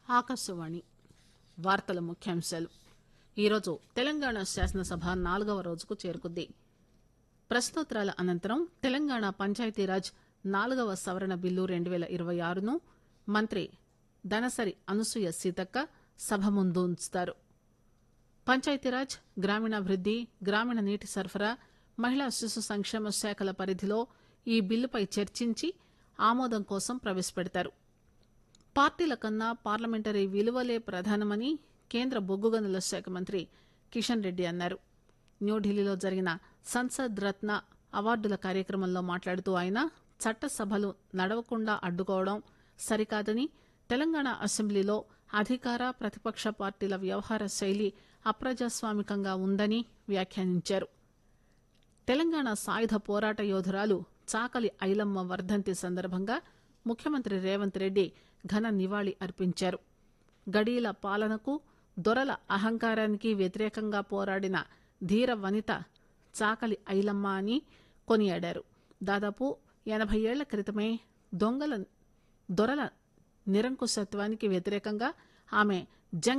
ఆకాశవాణి వార్తల ముఖ్యాంశాలు ఈరోజు తెలంగాణ శాసనసభ నాలుగవ రోజుకు చేరుకుంది ప్రశ్నోత్తరాల అనంతరం తెలంగాణ పంచాయతీరాజ్ నాలుగవ సవరణ బిల్లు రెండు పేల ఇరవై ఆరును మంత్రి దనసరి అనసూయ సీతక్క సభ ముందు ఉంచుతారు పంచాయతీరాజ్ గ్రామీణాభివృద్ది గ్రామీణ నీటి సరఫరా మహిళా శిశు సంక్షేమ శాఖల పరిధిలో ఈ బిల్లుపై చర్చించి ఆమోదం కోసం ప్రవేశపెడతారు పార్టీల కన్నా పార్లమెంటరీ విలువలే ప్రధానమని కేంద్ర బొగ్గు గనుల శాఖ మంత్రి కిషన్ రెడ్డి అన్నారు న్యూఢిల్లీలో జరిగిన సంసద్ రత్న అవార్డుల కార్యక్రమంలో మాట్లాడుతూ ఆయన చట్టసభలు నడవకుండా అడ్డుకోవడం సరికాదని తెలంగాణ అసెంబ్లీలో అధికార ప్రతిపక్ష పార్టీల వ్యవహార శైలి అప్రజాస్వామికంగా ఉందని వ్యాఖ్యానించారు తెలంగాణ సాయుధ పోరాట యోధురాలు చాకలి ఐలమ్మ వర్ధంతి సందర్భంగా ముఖ్యమంత్రి రేవంత్ రెడ్డి ఘన నివాళి అర్పించారు గడీల పాలనకు దొరల అహంకారానికి వ్యతిరేకంగా పోరాడిన ధీర వనిత చాకలి ఐలమ్మ అని కొనియాడారు దాదాపు ఎనభై ఏళ్ల క్రితమే దొంగల దొరల నిరంకుశత్వానికి వ్యతిరేకంగా ఆమె జంగ్